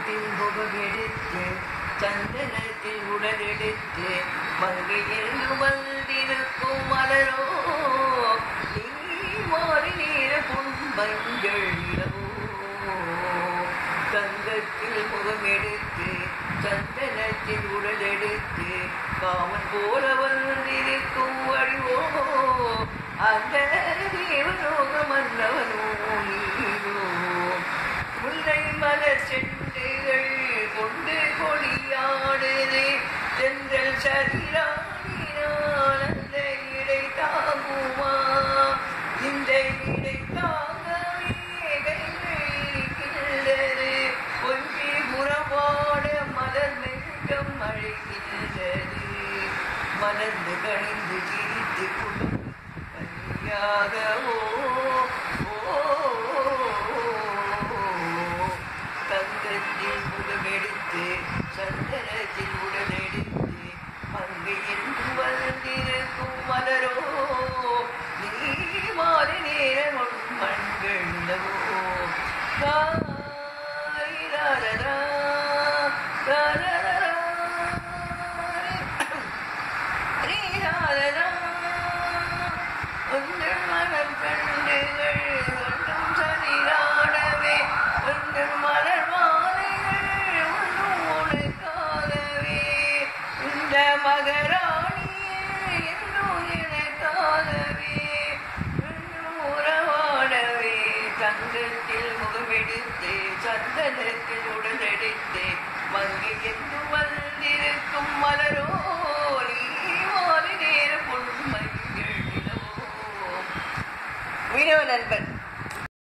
தங்கத்தில் முகமெடுத்து சந்தனத்தில் உடலெடுத்து மங்கையில் வந்திருக்கும் மலரோ நீ மாறி நீர புண்பங்கள் தங்கத்தில் முகமெடுத்து சந்தனத்தில் உடலெடுத்து காமன் போல வந்திருக்கும் வழிவோ அந்த தேவலோக மன்னவனோ நீயோ முல்லை மலர் செண்டுகள் கொண்டு கொடியாடுது தென்றல் சரிராடினால் அந்த இடை தாங்குமா இந்த இடை தாங்கவே கைகள் இருக்கின்றது கொஞ்சி புறப்பாட மலர் மெல்கம் அழைக்கின்றது மலர்ந்து கணிந்து சிரித்து கொண்டு கனியாகவோ தங்கத்தில் முகமெடுத்து சந்தனத்தில் உடலெடுத்து அங்கு என்று வந்திருக்கும் மலரோ நீ மாறி நேரம் உன் மண்கள் நிலவோ காயிரரரா, ரரரரா, ரீரரரா. உங்கள் மலர் கண்டுகள் ஒன்றும் சரியாடவே உங்கள் மலர் மாலைகள் ஒன்றும் உனக்காகவே இந்த மகராணியே என்றும் எனக்காகவே இன்னும் உறவாடவே தங்கத்தில் முகமெடுத்து சந்தனத்தில் உடலெடுத்து வங்கி என்று வந்திருக்கும் மலரோ நீ மாறி நேர பொன்மைகள் நிலவோ மீனவ நண்பன்